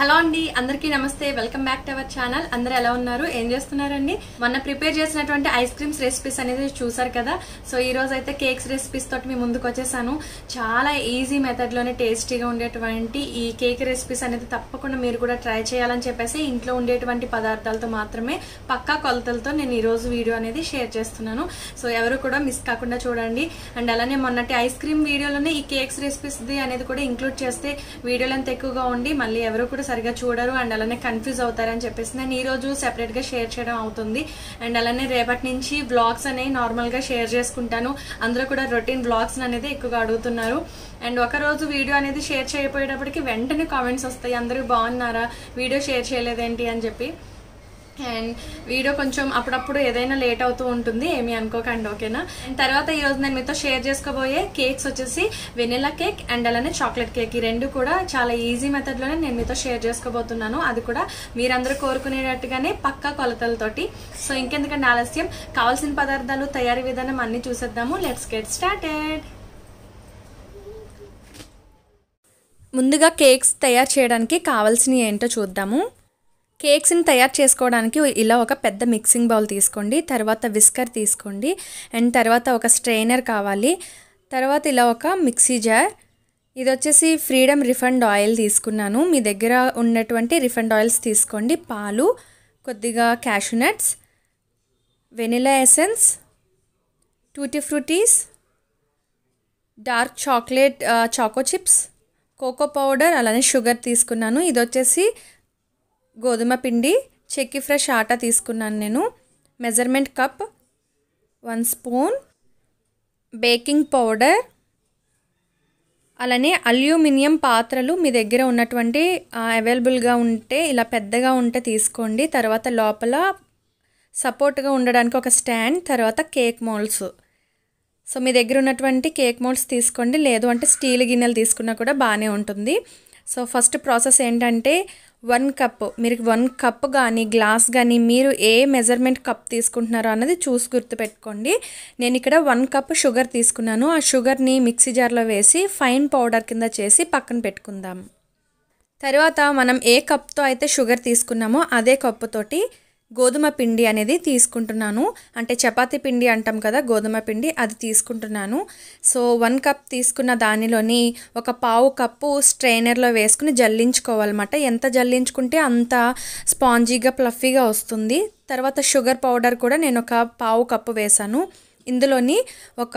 hello అండి అందరికీ నమస్తే welcome back to our channel అందరూ ఎలా ఉన్నారు ఏం చేస్తున్నారండి మొన్న ప్రిపేర్ చేసినటువంటి ఐస్ క్రీమ్స్ రెసిపీస్ అనేది చూసారు కదా సో ఈ రోజు అయితే కేక్స్ రెసిపీస్ తోటి మీ ముందుకు వచ్చేసాను చాలా ఈజీ మెథడ్ లోనే టేస్టీగా ఉండేటువంటి ఈ కేక్ రెసిపీస్ అనేది తప్పకుండా మీరు కూడా ట్రై చేయాలని చెప్పేసి ఇంట్లో ఉండేటువంటి పదార్థాలతో మాత్రమే పక్కా కొలతలతో నేను ఈ రోజు వీడియో అనేది షేర్ చేస్తున్నాను సో ఎవరు కూడా మిస్ కాకుండా చూడండి అండ్ అలానే మొన్నటి ఐస్ క్రీమ్ వీడియోలోనే ఈ కేక్స్ రెసిపీస్ అనేది కూడా ఇంక్లూడ్ చేస్తే వీడియోలు అంత ఎక్కువగా ఉండి మళ్ళీ ఎవరు కూడా సరిగా చూడరు అండ్ అలానే కన్ఫ్యూజ్ అవుతారని చెప్పేసి నేను ఈ రోజు సెపరేట్ గా షేర్ చేయడం అవుతుంది అండ్ అలానే రేపటి నుంచి బ్లాగ్స్ అనేవి నార్మల్ గా షేర్ చేసుకుంటాను అందరూ కూడా రొటీన్ బ్లాగ్స్ అనేది ఎక్కువగా అడుగుతున్నారు అండ్ ఒక రోజు వీడియో అనేది షేర్ చేయకపోయేటప్పటికి వెంటనే కామెంట్స్ వస్తాయి అందరూ బాగున్నారా వీడియో షేర్ చేయలేదేంటి అని చెప్పి అండ్ వీడియో కొంచెం అప్పుడప్పుడు ఏదైనా లేట్ అవుతూ ఉంటుంది ఏమీ అనుకోకండి ఓకేనా అండ్ తర్వాత ఈ రోజు నేను మీతో షేర్ చేసుకోబోయే కేక్స్ వచ్చేసి వెనిలా కేక్ అండ్ అలానే చాక్లెట్ కేక్ ఈ రెండు కూడా చాలా ఈజీ మెథడ్ లోనే నేను మీతో షేర్ చేసుకోబోతున్నాను అది కూడా మీరందరూ కోరుకునేటట్టుగానే పక్కా కొలతలతోటి సో ఇంకెందుకంటే ఆలస్యం కావాల్సిన పదార్థాలు తయారీ విధానం అన్ని చూసేద్దాము లెట్స్ గెట్ స్టార్టెడ్ ముందుగా కేక్స్ తయారు చేయడానికి కావాల్సినవి ఏంటో చూద్దాము కేక్స్ని తయారు చేసుకోవడానికి ఇలా ఒక పెద్ద మిక్సింగ్ బౌల్ తీసుకోండి తర్వాత విస్కర్ తీసుకోండి అండ్ తర్వాత ఒక స్ట్రైనర్ కావాలి తర్వాత ఇలా ఒక మిక్సీ జార్ ఇది వచ్చేసి ఫ్రీడమ్ రిఫండ్ ఆయిల్ తీసుకున్నాను మీ దగ్గర ఉన్నటువంటి రిఫండ్ ఆయిల్స్ తీసుకోండి పాలు కొద్దిగా cashew nuts vanilla essence tutti fruttis dark chocolate choco chips cocoa powder అలానే షుగర్ తీసుకున్నాను ఇది వచ్చేసి గోధుమ పిండి చెక్కి ఫ్రెష్ ఆటా తీసుకున్నాను నేను measurement cup one spoon baking powder అలానే అల్యూమినియం పాత్రలు మీ దగ్గర ఉన్నటువంటి అవైలబుల్గా ఉంటే ఇలా పెద్దగా ఉంటే తీసుకోండి తర్వాత లోపల సపోర్ట్గా ఉండడానికి ఒక స్టాండ్ తర్వాత కేక్ మోల్డ్స్ సో మీ దగ్గర ఉన్నటువంటి కేక్ మోల్డ్స్ తీసుకోండి లేదు అంటే స్టీల్ గిన్నెలు తీసుకున్నా కూడా బాగానే ఉంటుంది సో ఫస్ట్ ప్రాసెస్ ఏంటంటే వన్ కప్ మీరు వన్ కప్ కానీ గ్లాస్ కానీ మీరు ఏ మెజర్మెంట్ కప్ తీసుకుంటున్నారో అన్నది చూసి గుర్తుపెట్టుకోండి నేను ఇక్కడ వన్ కప్ షుగర్ తీసుకున్నాను ఆ షుగర్ని మిక్సీ జార్లో వేసి ఫైన్ పౌడర్ కింద చేసి పక్కన పెట్టుకుందాం తర్వాత మనం ఏ కప్తో అయితే షుగర్ తీసుకున్నామో అదే కప్పుతోటి గోధుమ పిండి అనేది తీసుకుంటున్నాను అంటే చపాతీ పిండి అంటాం కదా గోధుమ పిండి అది తీసుకుంటున్నాను సో వన్ కప్ తీసుకున్న దానిలోని ఒక పావు కప్పు స్ట్రైనర్లో వేసుకుని జల్లించుకోవాలన్నమాట ఎంత జల్లించుకుంటే అంత స్పాంజీగా ప్లఫీగా వస్తుంది తర్వాత షుగర్ పౌడర్ కూడా నేను ఒక పావు కప్పు వేసాను ఇందులోని ఒక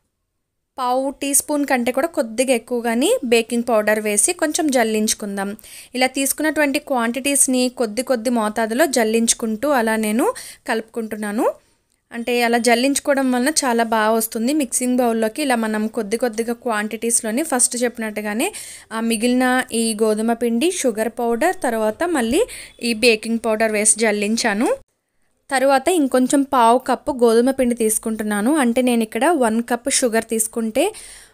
పావు టీ స్పూన్ కంటే కూడా కొద్దిగా ఎక్కువగాని బేకింగ్ పౌడర్ వేసి కొంచెం జల్లించుకుందాం ఇలా తీసుకున్నటువంటి క్వాంటిటీస్ని కొద్ది కొద్ది మోతాదులో జల్లించుకుంటూ అలా నేను కలుపుకుంటున్నాను అంటే అలా జల్లించుకోవడం వలన చాలా బాగా వస్తుంది మిక్సింగ్ బౌల్లోకి ఇలా మనం కొద్ది కొద్దిగా క్వాంటిటీస్లోని ఫస్ట్ చెప్పినట్టుగానే ఆ మిగిలిన ఈ గోధుమ పిండి షుగర్ పౌడర్ తర్వాత మళ్ళీ ఈ బేకింగ్ పౌడర్ వేసి జల్లించాను తరువాత ఇంకొంచెం పావు కప్పు గోధుమ పిండి తీసుకుంటున్నాను అంటే నేను ఇక్కడ వన్ కప్ షుగర్ తీసుకుంటే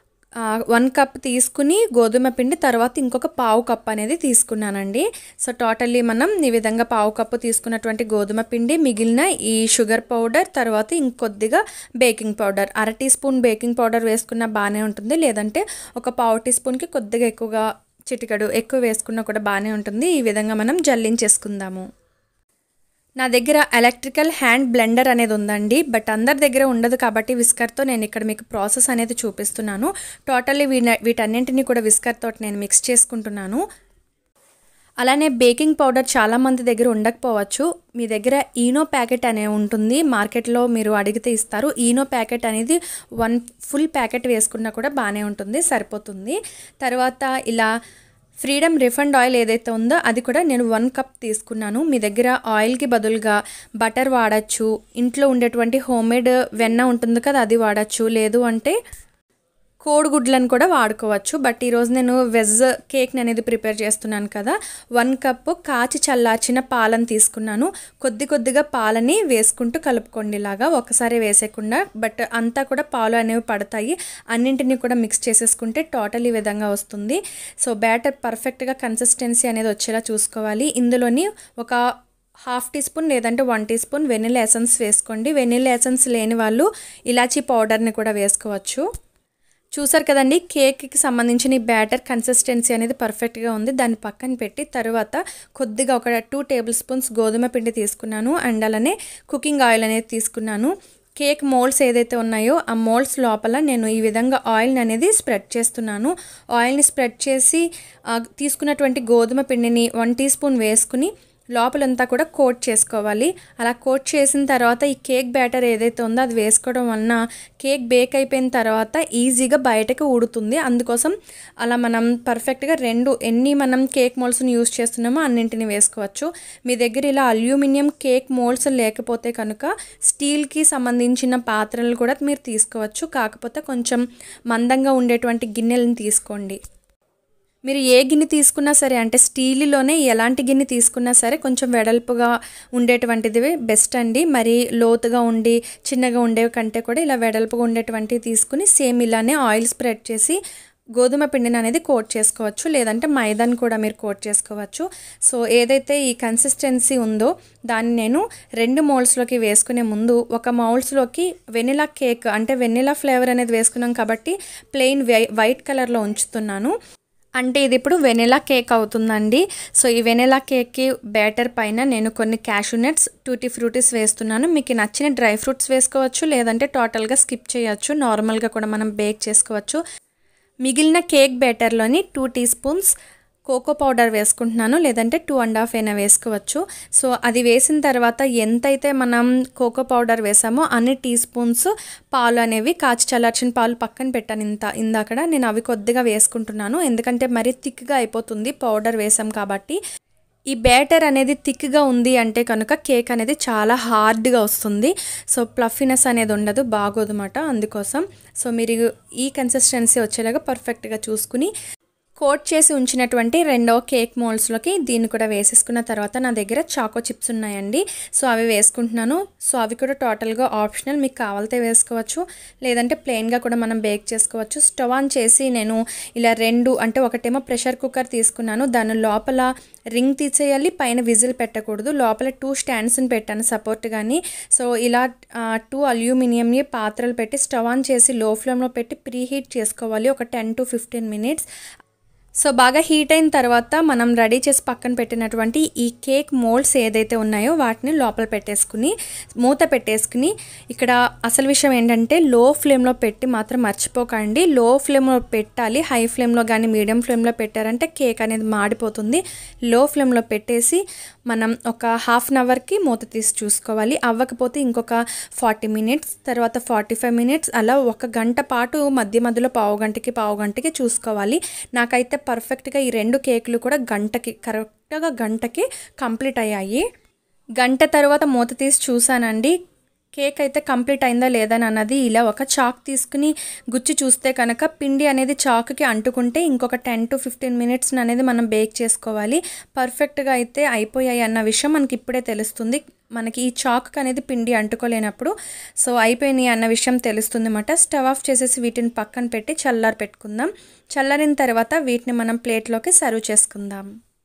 వన్ కప్ తీసుకుని గోధుమ పిండి తర్వాత ఇంకొక పావు కప్ అనేది తీసుకున్నానండి సో టోటల్లీ మనం ఈ విధంగా పావు కప్పు తీసుకున్నటువంటి గోధుమ పిండి మిగిలిన ఈ షుగర్ పౌడర్ తర్వాత ఇంకొద్దిగా బేకింగ్ పౌడర్ అర టీ స్పూన్ బేకింగ్ పౌడర్ వేసుకున్న బాగానే ఉంటుంది లేదంటే ఒక పావు టీ స్పూన్కి కొద్దిగా ఎక్కువగా చిటికడు ఎక్కువ వేసుకున్నా కూడా బాగానే ఉంటుంది ఈ విధంగా మనం జల్లించేసుకుందాము నా దగ్గర ఎలక్ట్రికల్ హ్యాండ్ బ్లెండర్ అనేది ఉందండి బట్ అందరి దగ్గర ఉండదు కాబట్టి విస్కర్తో నేను ఇక్కడ మీకు ప్రాసెస్ అనేది చూపిస్తున్నాను టోటల్లీ వీ వీటన్నింటినీ కూడా విస్కర్ తోటి నేను మిక్స్ చేసుకుంటున్నాను అలానే బేకింగ్ పౌడర్ చాలామంది దగ్గర ఉండకపోవచ్చు మీ దగ్గర ఈనో ప్యాకెట్ అనే ఉంటుంది మార్కెట్లో మీరు అడిగితే ఇస్తారు ఈనో ప్యాకెట్ అనేది వన్ ఫుల్ ప్యాకెట్ వేసుకున్నా కూడా బాగానే ఉంటుంది సరిపోతుంది తర్వాత ఇలా ఫ్రీడమ్ రిఫండ్ ఆయిల్ ఏదైతే ఉందో అది కూడా నేను వన్ కప్ తీసుకున్నాను మీ దగ్గర ఆయిల్కి బదులుగా బటర్ వాడచ్చు ఇంట్లో ఉండేటువంటి హోమ్మేడ్ వెన్న ఉంటుంది కదా అది వాడచ్చు లేదు అంటే కోడిగుడ్లను కూడా వాడుకోవచ్చు బట్ ఈరోజు నేను వెజ్ కేక్ని అనేది ప్రిపేర్ చేస్తున్నాను కదా వన్ కప్పు కాచి చల్లార్చిన పాలను తీసుకున్నాను కొద్ది కొద్దిగా పాలని వేసుకుంటూ కలుపుకోండి ఇలాగా ఒకసారి వేసేయకుండా బట్ అంతా కూడా పాలు అనేవి పడతాయి అన్నింటినీ కూడా మిక్స్ చేసేసుకుంటే టోటల్ ఈ విధంగా వస్తుంది సో బ్యాటర్ పర్ఫెక్ట్గా కన్సిస్టెన్సీ అనేది వచ్చేలా చూసుకోవాలి ఇందులోని ఒక హాఫ్ టీ స్పూన్ లేదంటే one teaspoon vanilla essence వేసుకోండి వెనిలా ఎసెన్స్ లేని వాళ్ళు ఇలాచీ పౌడర్ని కూడా వేసుకోవచ్చు చూసారు కదండి కేక్కి సంబంధించిన ఈ బ్యాటర్ కన్సిస్టెన్సీ అనేది పర్ఫెక్ట్గా ఉంది దాన్ని పక్కన పెట్టి తర్వాత కొద్దిగా ఒక టూ టేబుల్ స్పూన్స్ గోధుమ పిండి తీసుకున్నాను అండ్ అలానే కుకింగ్ ఆయిల్ అనేది తీసుకున్నాను కేక్ మోల్డ్స్ ఏదైతే ఉన్నాయో ఆ మోల్డ్స్ లోపల నేను ఈ విధంగా ఆయిల్ని అనేది స్ప్రెడ్ చేస్తున్నాను ఆయిల్ని స్ప్రెడ్ చేసి ఆ, తీసుకున్నటువంటి గోధుమ పిండిని వన్ టీ స్పూన్ వేసుకుని లోపలంతా కూడా కోట్ చేసుకోవాలి అలా కోట్ చేసిన తర్వాత ఈ కేక్ బ్యాటర్ ఏదైతే ఉందో అది వేసుకోవడం వలన కేక్ బేక్ అయిపోయిన తర్వాత ఈజీగా బయటకు ఊడుతుంది అందుకోసం అలా మనం పర్ఫెక్ట్గా రెండు ఎన్ని మనం కేక్ మోల్డ్స్ని యూస్ చేస్తున్నామో అన్నింటిని వేసుకోవచ్చు మీ దగ్గర ఇలా అల్యూమినియం కేక్ మోల్డ్స్ లేకపోతే కనుక స్టీల్కి సంబంధించిన పాత్రలు కూడా మీరు తీసుకోవచ్చు కాకపోతే కొంచెం మందంగా ఉండేటువంటి గిన్నెలను తీసుకోండి మీరు ఏ గిన్నె తీసుకున్నా సరే అంటే స్టీల్లోనే ఎలాంటి గిన్నె తీసుకున్నా సరే కొంచెం వెడల్పుగా ఉండేటువంటిది బెస్ట్ అండి మరి లోతుగా ఉండి చిన్నగా ఉండేవి కంటే కూడా ఇలా వెడల్పుగా ఉండేటువంటివి తీసుకుని సేమ్ ఇలానే ఆయిల్ స్ప్రెడ్ చేసి గోధుమ పిండిని అనేది కోట్ చేసుకోవచ్చు లేదంటే మైదాని కూడా మీరు కోట్ చేసుకోవచ్చు సో ఏదైతే ఈ కన్సిస్టెన్సీ ఉందో దాన్ని నేను రెండు మౌల్డ్స్లోకి వేసుకునే ముందు ఒక మౌల్డ్స్లోకి వెనిలా కేక్ అంటే వెనిలా ఫ్లేవర్ అనేది వేసుకున్నాం కాబట్టి ప్లెయిన్ వైట్ కలర్లో ఉంచుతున్నాను అంటే ఇది ఇప్పుడు వెనిలా కేక్ అవుతుందండి సో ఈ వెనిలా కేక్కి బ్యాటర్ పైన నేను కొన్ని క్యాషూ నట్స్ టూటీ ఫ్రూటీస్ వేస్తున్నాను మీకు నచ్చిన డ్రై ఫ్రూట్స్ వేసుకోవచ్చు లేదంటే టోటల్గా స్కిప్ చేయొచ్చు నార్మల్గా కూడా మనం బేక్ చేసుకోవచ్చు మిగిలిన కేక్ బ్యాటర్లోని two teaspoons cocoa powder వేసుకుంటున్నాను లేదంటే టూ అండ్ హాఫ్ అయినా వేసుకోవచ్చు సో అది వేసిన తర్వాత ఎంతైతే మనం కోకో పౌడర్ వేసామో అన్ని టీ స్పూన్స్ పాలు అనేవి కాచి చల్లార్చిన పాలు పక్కన పెట్టాను ఇంత ఇందాకడ నేను అవి కొద్దిగా వేసుకుంటున్నాను ఎందుకంటే మరీ థిక్గా అయిపోతుంది పౌడర్ వేసాం కాబట్టి ఈ బ్యాటర్ అనేది థిక్గా ఉంది అంటే కనుక కేక్ అనేది చాలా హార్డ్గా వస్తుంది సో ప్లఫీనెస్ అనేది ఉండదు బాగోదన్నమాట అందుకోసం సో మీరు ఈ కన్సిస్టెన్సీ వచ్చేలాగా పర్ఫెక్ట్గా చూసుకుని కోట్ చేసి ఉంచినటువంటి రెండో కేక్ మోల్డ్స్లోకి దీన్ని కూడా వేసేసుకున్న తర్వాత నా దగ్గర చాకో చిప్స్ ఉన్నాయండి సో అవి వేసుకుంటున్నాను సో అవి కూడా టోటల్గా ఆప్షనల్ మీకు కావాలితే వేసుకోవచ్చు లేదంటే ప్లెయిన్గా కూడా మనం బేక్ చేసుకోవచ్చు స్టవ్ ఆన్ చేసి నేను ఇలా రెండు అంటే ఒకటేమో ప్రెషర్ కుక్కర్ తీసుకున్నాను దాని లోపల రింగ్ తీసేయాలి పైన విజిల్ పెట్టకూడదు లోపల టూ స్టాండ్స్ని పెట్టాను సపోర్ట్ కానీ సో ఇలా టూ అల్యూమినియం పాత్రలు పెట్టి స్టవ్ ఆన్ చేసి లో ఫ్లేమ్లో పెట్టి ప్రీ హీట్ చేసుకోవాలి ఒక ten to fifteen minutes so బాగా హీట్ అయిన తర్వాత మనం రెడీ చేసి పక్కన పెట్టినటువంటి ఈ కేక్ మోల్డ్స్ ఏదైతే ఉన్నాయో వాటిని లోపల పెట్టేసుకుని మూత పెట్టేసుకుని ఇక్కడ అసలు విషయం ఏంటంటే లో ఫ్లేమ్లో పెట్టి మాత్రం మర్చిపోకండి లో ఫ్లేమ్లో పెట్టాలి హై ఫ్లేమ్లో కానీ మీడియం ఫ్లేమ్లో పెట్టారంటే కేక్ అనేది మాడిపోతుంది లో ఫ్లేమ్లో పెట్టేసి మనం ఒక హాఫ్ అన్ అవర్కి మూత తీసి చూసుకోవాలి అవ్వకపోతే ఇంకొక ఫార్టీ మినిట్స్ తర్వాత ఫార్టీ ఫైవ్ మినిట్స్ అలా ఒక గంట పాటు మధ్య మధ్యలో పావు గంటకి పావు గంటకి చూసుకోవాలి నాకైతే పర్ఫెక్ట్గా ఈ రెండు కేకులు కూడా గంటకి కరెక్ట్గా గంటకి కంప్లీట్ అయ్యాయి గంట తర్వాత మూత తీసి చూసానండి కేక్ అయితే కంప్లీట్ అయిందా లేదని అన్నది ఇలా ఒక చాక్ తీసుకుని గుచ్చి చూస్తే కనుక పిండి అనేది చాకుకి అంటుకుంటే ఇంకొక టెన్ టు ఫిఫ్టీన్ మినిట్స్ అనేది మనం బేక్ చేసుకోవాలి పర్ఫెక్ట్గా అయితే అయిపోయాయి అన్న విషయం మనకి ఇప్పుడే తెలుస్తుంది మనకి ఈ చాక్ అనేది పిండి అంటుకోలేనప్పుడు సో అయిపోయినాయి అన్న విషయం తెలుస్తుంది అన్నమాట స్టవ్ ఆఫ్ చేసేసి వీటిని పక్కన పెట్టి చల్లారి పెట్టుకుందాం చల్లారిన తర్వాత వీటిని మనం ప్లేట్లోకి సర్వ్ చేసుకుందాం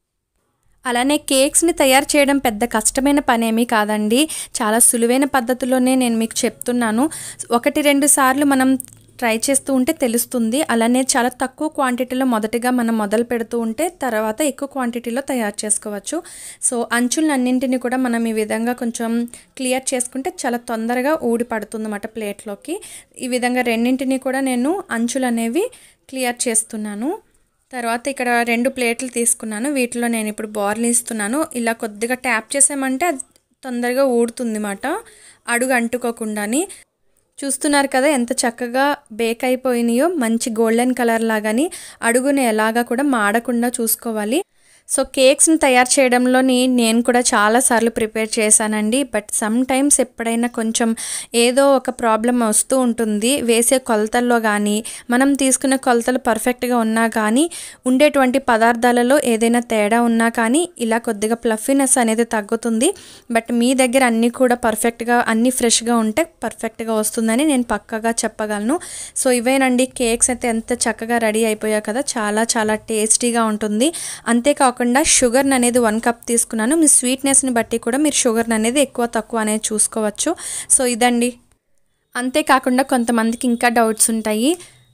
అలానే కేక్స్ని తయారు చేయడం పెద్ద కష్టమైన పనేమీ కాదండి చాలా సులువైన పద్ధతిలోనే నేను మీకు చెప్తున్నాను ఒకటి రెండు సార్లు మనం ట్రై చేస్తూ ఉంటే తెలుస్తుంది అలానే చాలా తక్కువ క్వాంటిటీలో మొదటిగా మనం మొదలు పెడుతూ ఉంటే తర్వాత ఎక్కువ క్వాంటిటీలో తయారు చేసుకోవచ్చు సో అంచులన్నింటినీ కూడా మనం ఈ విధంగా కొంచెం క్లియర్ చేసుకుంటే చాలా తొందరగా ఊడి పడుతుంది అన్నమాట ప్లేట్లోకి ఈ విధంగా రెండింటినీ కూడా నేను అంచులు అనేవి క్లియర్ చేస్తున్నాను తర్వాత ఇక్కడ రెండు ప్లేట్లు తీసుకున్నాను వీటిలో నేను ఇప్పుడు బార్లు ఇస్తున్నాను ఇలా కొద్దిగా ట్యాప్ చేసామంటే అది తొందరగా ఊడుతుంది అన్నమాట అడుగు అంటుకోకుండాని చూస్తున్నారు కదా ఎంత చక్కగా బేక్ అయిపోయినాయో మంచి గోల్డెన్ కలర్ లాగాని అడుగుని ఎలాగా కూడా మాడకుండా చూసుకోవాలి సో కేక్స్ని తయారు చేయడంలోని నేను కూడా చాలాసార్లు ప్రిపేర్ చేశానండి బట్ సమ్ టైమ్స్ ఎప్పుడైనా కొంచెం ఏదో ఒక ప్రాబ్లం వస్తూ ఉంటుంది వేసే కొలతల్లో కానీ మనం తీసుకునే కొలతలు పర్ఫెక్ట్గా ఉన్నా కానీ ఉండేటువంటి పదార్థాలలో ఏదైనా తేడా ఉన్నా కానీ ఇలా కొద్దిగా ప్లఫీనెస్ అనేది తగ్గుతుంది బట్ మీ దగ్గర అన్నీ కూడా పర్ఫెక్ట్గా అన్నీ ఫ్రెష్గా ఉంటే పర్ఫెక్ట్గా వస్తుందని నేను పక్కగా చెప్పగలను సో ఇవేనండి కేక్స్ అయితే ఎంత చక్కగా రెడీ అయిపోయా కదా చాలా చాలా టేస్టీగా ఉంటుంది అంతేకాకుండా షుగర్ని అనేది వన్ కప్ తీసుకున్నాను మీ స్వీట్నెస్ని బట్టి కూడా మీరు షుగర్ని అనేది ఎక్కువ తక్కువ అనేది చూసుకోవచ్చు సో ఇదండి అంతేకాకుండా కొంతమందికి ఇంకా డౌట్స్ ఉంటాయి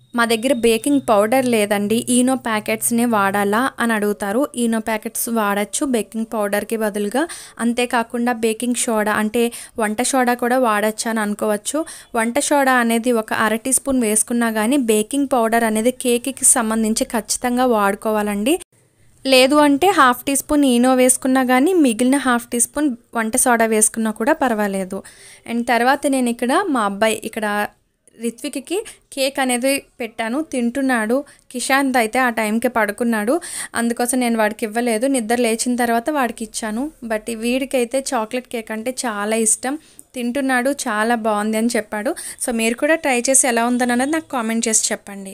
మా దగ్గర బేకింగ్ పౌడర్ లేదండి ఈనో ప్యాకెట్స్నే వాడాలా అని అడుగుతారు ఈనో ప్యాకెట్స్ వాడచ్చు బేకింగ్ పౌడర్కి బదులుగా అంతేకాకుండా బేకింగ్ సోడా అంటే వంట సోడా కూడా వాడచ్చు అని అనుకోవచ్చు వంట సోడా అనేది ఒక అర టీ స్పూన్ వేసుకున్నా కానీ బేకింగ్ పౌడర్ అనేది కేక్కి సంబంధించి ఖచ్చితంగా వాడుకోవాలండి లేదు అంటే హాఫ్ టీ స్పూన్ ఈనో వేసుకున్నా కానీ మిగిలిన హాఫ్ టీ స్పూన్ వంట సోడా వేసుకున్నా కూడా పర్వాలేదు అండ్ తర్వాత నేను ఇక్కడ మా అబ్బాయి ఇక్కడ రిత్విక్కి కేక్ అనేది పెట్టాను తింటున్నాడు కిషాంత్ అయితే ఆ టైంకి పడుకున్నాడు అందుకోసం నేను వాడికి ఇవ్వలేదు నిద్ర లేచిన తర్వాత వాడికి ఇచ్చాను బట్ వీడికైతే చాక్లెట్ కేక్ అంటే చాలా ఇష్టం తింటున్నాడు చాలా బాగుంది అని చెప్పాడు సో మీరు కూడా ట్రై చేసి ఎలా ఉందని అన్నది నాకు కామెంట్ చేసి చెప్పండి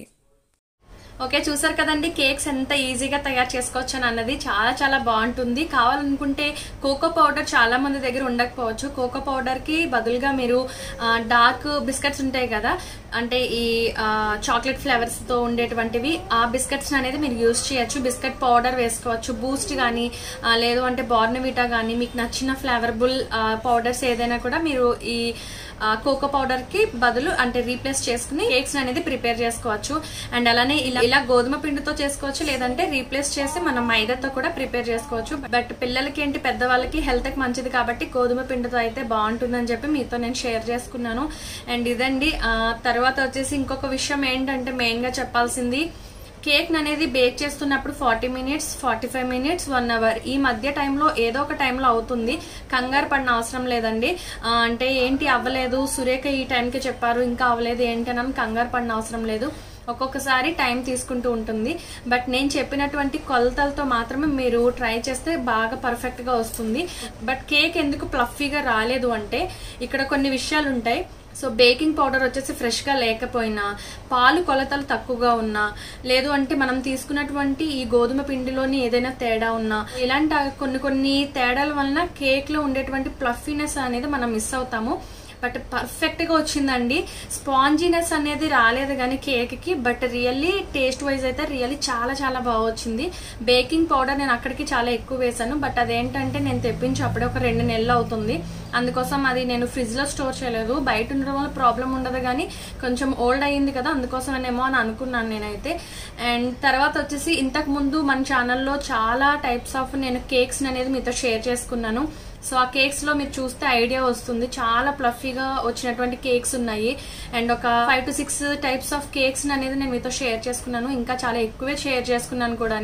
ఓకే చూసారు కదండి కేక్స్ ఎంత ఈజీగా తయారు చేసుకోవచ్చు అని అన్నది చాలా చాలా బాగుంటుంది కావాలనుకుంటే కోకో పౌడర్ చాలా మంది దగ్గర ఉండకపోవచ్చు కోకో పౌడర్ కి బదులుగా మీరు డార్క్ బిస్కెట్స్ ఉంటాయి కదా అంటే ఈ చాక్లెట్ ఫ్లేవర్స్ తో ఉండేటువంటివి ఆ బిస్కెట్స్ అనేది మీరు యూజ్ చేయొచ్చు బిస్కెట్ పౌడర్ వేసుకోవచ్చు బూస్ట్ కానీ లేదు అంటే బార్నవిటా కానీ మీకు నచ్చిన ఫ్లేవరబుల్ పౌడర్స్ ఏదైనా కూడా మీరు ఈ కోకో పౌడర్ కి బదులు అంటే రీప్లేస్ చేసుకుని కేక్స్ అనేది ప్రిపేర్ చేసుకోవచ్చు అండ్ అలానే ఇలా ఇలా గోధుమ పిండితో చేసుకోవచ్చు లేదంటే రీప్లేస్ చేసి మనం మైదాతో కూడా ప్రిపేర్ చేసుకోవచ్చు బట్ పిల్లలకి ఏంటి పెద్దవాళ్ళకి హెల్త్ కి మంచిది కాబట్టి గోధుమ పిండితో అయితే బాగుంటుందని చెప్పి మీతో నేను షేర్ చేసుకున్నాను అండ్ ఇదండి ఆ, తర్వాత వచ్చేసి ఇంకొక విషయం ఏంటంటే మెయిన్ గా చెప్పాల్సింది కేక్ అనేది బేక్ చేస్తున్నప్పుడు forty minutes forty five minutes one hour ఈ మధ్య టైంలో ఏదో ఒక టైంలో అవుతుంది కంగారు పడిన అవసరం లేదండి ఆ, అంటే ఏంటి అవ్వలేదు సురేఖ ఈ టైంకి చెప్పారు ఇంకా అవ్వలేదు ఏంటి అని కంగారు పడిన అవసరం లేదు ఒక్కొక్కసారి టైం తీసుకుంటూ ఉంటుంది బట్ నేను చెప్పినటువంటి కొలతలతో మాత్రమే మీరు ట్రై చేస్తే బాగా పర్ఫెక్ట్ గా వస్తుంది బట్ కేక్ ఎందుకు ప్లఫీగా రాలేదు అంటే ఇక్కడ కొన్ని విషయాలు ఉంటాయి సో బేకింగ్ పౌడర్ వచ్చేసి ఫ్రెష్గా లేకపోయినా పాలు కొలతలు తక్కువగా ఉన్నా లేదు అంటే మనం తీసుకున్నటువంటి ఈ గోధుమ పిండిలోని ఏదైనా తేడా ఉన్నా ఇలాంటి కొన్ని కొన్ని తేడాల వలన కేక్లో ఉండేటువంటి ప్లఫీనెస్ అనేది మనం మిస్ అవుతాము బట్ పర్ఫెక్ట్ గా వచ్చిందండి స్పాంజినెస్ అనేది రాలేదు కానీ కేక్ కి బట్ రియల్లీ టేస్ట్ వైజ్ అయితే రియల్లీ చాలా చాలా బాగా వచ్చింది బేకింగ్ పౌడర్ నేను అక్కడికి చాలా ఎక్కువ వేసాను బట్ అదేంటంటే నేను తెప్పించి అప్పుడే ఒక రెండు నెలలు అవుతుంది అందుకోసం అది నేను ఫ్రిడ్జ్ లో స్టోర్ చేయలేదు బయట ఉండడం వల్ల ప్రాబ్లం ఉండదు కానీ కొంచెం ఓల్డ్ అయ్యింది కదా అందుకోసమేమో అని అనుకున్నాను నేనైతే అండ్ తర్వాత వచ్చేసి ఇంతకు ముందు మన ఛానల్లో చాలా టైప్స్ ఆఫ్ నేను కేక్స్ అనేది మీతో షేర్ చేసుకున్నాను సో ఆ కేక్స్ లో మీరు చూస్తే ఐడియా వస్తుంది చాలా ప్లఫీగా వచ్చినటువంటి కేక్స్ ఉన్నాయి అండ్ ఒక five to six types of cakes అనేది నేను మీతో షేర్ చేసుకున్నాను ఇంకా చాలా ఎక్కువే షేర్ చేసుకున్నాను కూడా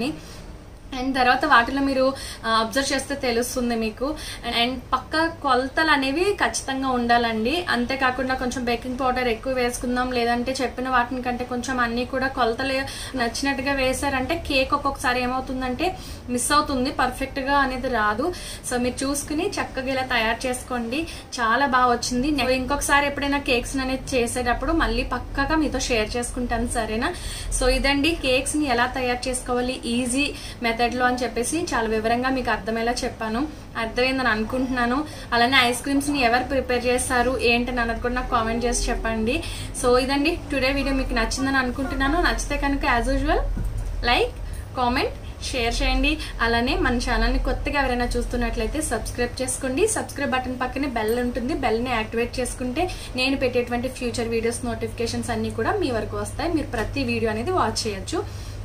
అండ్ తర్వాత వాటిలో మీరు అబ్జర్వ్ చేస్తే తెలుస్తుంది మీకు అండ్ పక్క కొలతలు అనేవి ఖచ్చితంగా ఉండాలండి అంతేకాకుండా కొంచెం బేకింగ్ పౌడర్ ఎక్కువ వేసుకుందాం లేదంటే చెప్పిన వాటిని కంటే కొంచెం అన్ని కూడా కొలతలు నచ్చినట్టుగా వేసారంటే కేక్ ఒక్కొక్కసారి ఏమవుతుందంటే మిస్ అవుతుంది పర్ఫెక్ట్ గా అనేది రాదు సో మీరు చూసుకుని చక్కగా ఇలా తయారు చేసుకోండి చాలా బాగా వచ్చింది నేను ఇంకొకసారి ఎప్పుడైనా కేక్స్ అనేది చేసేటప్పుడు మళ్ళీ పక్కగా మీతో షేర్ చేసుకుంటాను సరేనా సో ఇదండి కేక్స్ ని ఎలా తయారు చేసుకోవాలి ఈజీ మెథడ్ లో అని చెప్పేసి చాలా వివరంగా మీకు అర్థమయ్యేలా చెప్పాను అర్థమైందని అనుకుంటున్నాను అలానే ఐస్ క్రీమ్స్ ని ఎవరు ప్రిపేర్ చేస్తారు ఏంటని అన్నది కూడా నాకు కామెంట్ చేసి చెప్పండి సో ఇదండి టుడే వీడియో మీకు నచ్చిందని అనుకుంటున్నాను నచ్చితే కనుక as usual like comment share చేయండి అలానే మన ఛానల్ని కొత్తగా ఎవరైనా చూస్తున్నట్లయితే సబ్స్క్రైబ్ చేసుకోండి సబ్స్క్రైబ్ బటన్ పక్కనే బెల్ ఉంటుంది బెల్ని యాక్టివేట్ చేసుకుంటే నేను పెట్టేటువంటి ఫ్యూచర్ వీడియోస్ నోటిఫికేషన్స్ అన్ని కూడా మీ వరకు వస్తాయి మీరు ప్రతి వీడియో అనేది వాచ్ చేయొచ్చు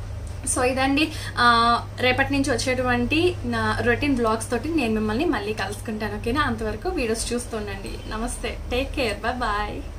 సో ఇదండి ఆ, రేపటి నుంచి వచ్చేటువంటి నా రొటీన్ బ్లాగ్స్ తోటి నేను మిమ్మల్ని మళ్ళీ కలుసుకుంటాను ఓకేనా అంతవరకు వీడియోస్ చూస్తుండండి నమస్తే టేక్ కేర్ బాయ్ బాయ్